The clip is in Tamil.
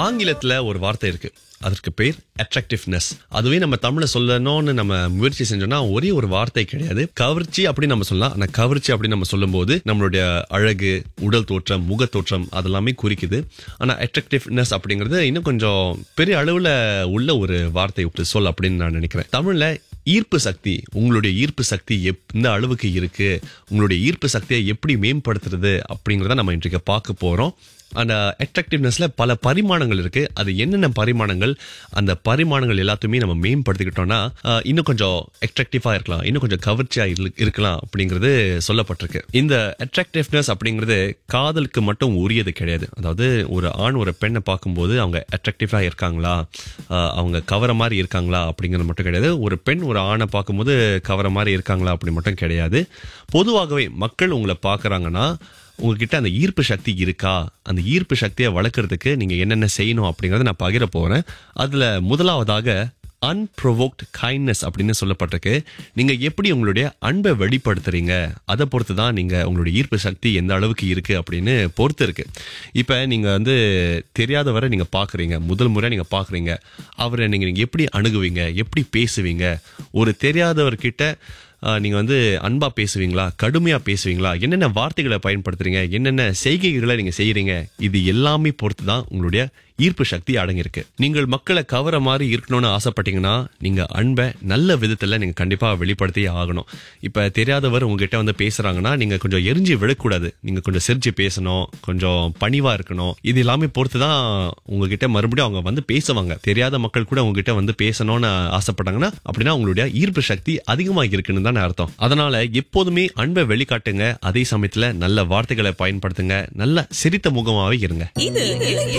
ஆங்கிலத்துல ஒரு வார்த்தை இருக்கு அதற்கு பேர் அட்ராக்டிவ்னஸ் அதுவே நம்ம தமிழ்ல சொல்லணும்னு நம்ம முயற்சி செஞ்சோம்னா ஒரே ஒரு வார்த்தை கிடையாது கவர்ச்சி அப்படின்னு நம்ம சொல்லலாம் ஆனா கவர்ச்சி அப்படின்னு நம்ம சொல்லும்போது நம்மளுடைய அழகு உடல் தோற்றம் முக தோற்றம் அதெல்லாமே குறிக்குது ஆனா அட்ராக்டிவ்னஸ் அப்படிங்கிறது இன்னும் கொஞ்சம் பெரிய அளவுல உள்ள ஒரு வார்த்தை இப்படி சொல் அப்படின்னு நான் நினைக்கிறேன் தமிழ்ல ஈர்ப்பு சக்தி உங்களுடைய ஈர்ப்பு சக்தி எந்த அளவுக்கு இருக்கு உங்களுடைய ஈர்ப்பு சக்தியை எப்படி மேம்படுத்துறது அப்படிங்கறத நம்ம இன்றைக்கு பார்க்க போறோம் அந்த அட்ராக்டிவ்னஸ்ல பல பரிமாணங்கள் இருக்கு அது என்னென்ன பரிமாணங்கள் அந்த பரிமாணங்கள் எல்லாத்தையுமே நம்ம மேம்படுத்திக்கிட்டோம்னா ஆஹ், இன்னும் கொஞ்சம் அட்ராக்டிவா இருக்கலாம் இன்னும் கொஞ்சம் கவர்ச்சியா இரு- இருக்கலாம் அப்படிங்கிறது சொல்லப்பட்டிருக்கு இந்த அட்ராக்டிவ்னஸ் அப்படிங்கிறது காதலுக்கு மட்டும் உரியது கிடையாது அதாவது ஒரு ஆண் ஒரு பெண்ணை பார்க்கும்போது அவங்க அட்ராக்டிவா இருக்காங்களா ஆஹ், அவங்க கவர மாதிரி இருக்காங்களா அப்படிங்கிறது மட்டும் கிடையாது ஒரு பெண் ஒரு ஆணை பார்க்கும்போது கவர மாதிரி இருக்காங்களா அப்படி மட்டும் கிடையாது பொதுவாகவே மக்கள் உங்களை பார்க்கறாங்கன்னா உங்ககிட்ட அந்த ஈர்ப்பு சக்தி இருக்கா அந்த ஈர்ப்பு சக்தியை வளர்க்கறதுக்கு நீங்க என்னென்ன செய்யணும் அப்படிங்கறத நான் பகிர போறேன் அதுல முதலாவதாக அன்ப்ரொவோக்ட் கைண்ட்னஸ் அப்படின்னு சொல்லப்பட்டிருக்கு நீங்க எப்படி உங்களுடைய அன்பை வெளிப்படுத்துறீங்க அதை பொறுத்து தான் நீங்க உங்களுடைய ஈர்ப்பு சக்தி எந்த அளவுக்கு இருக்கு அப்படின்னு பொறுத்து இருக்கு இப்ப நீங்க வந்து தெரியாதவரை நீங்க பாக்குறீங்க முதல் முறை நீங்க பாக்குறீங்க அவரை நீங்க நீங்க எப்படி அணுகுவீங்க எப்படி பேசுவீங்க ஒரு தெரியாதவர்கிட்ட ஆஹ், நீங்க வந்து அன்பா பேசுவீங்களா கடுமையா பேசுவீங்களா என்னென்ன வார்த்தைகளை பயன்படுத்துறீங்க என்னென்ன செய்கைகளை நீங்க செய்யறீங்க இது எல்லாமே பொறுத்து தான் உங்களுடைய ஈர்ப்பு சக்தி அடங்கியிருக்கு நீங்கள் மக்களை கவர மாதிரி இருக்கணும்னு ஆசைப்பட்டீங்கன்னா நீங்க அன்பை நல்ல விதத்துல நீங்க கண்டிப்பா வெளிப்படுத்தியே ஆகணும் இப்ப தெரியாதவர் உங்ககிட்ட வந்து பேசுறாங்கன்னா நீங்க கொஞ்சம் எரிஞ்சு விழக்கூடாது நீங்க கொஞ்சம் சிரிச்சு பேசணும் கொஞ்சம் பணிவா இருக்கணும் இது எல்லாமே பொறுத்து தான் உங்ககிட்ட மறுபடியும் அவங்க வந்து பேசுவாங்க தெரியாத மக்கள் கூட உங்ககிட்ட வந்து பேசணும்னு ஆசைப்பட்டாங்கன்னா அப்படின்னா உங்களுடைய ஈர்ப்பு சக்தி அதிகமாக இருக்குன்னு தானே அர்த்தம் அதனால எப்போதுமே அன்பை வெளிக்காட்டுங்க அதே சமயத்துல நல்ல வார்த்தைகளை பயன்படுத்துங்க நல்ல சிரித்த முகமாவே இருங்க இது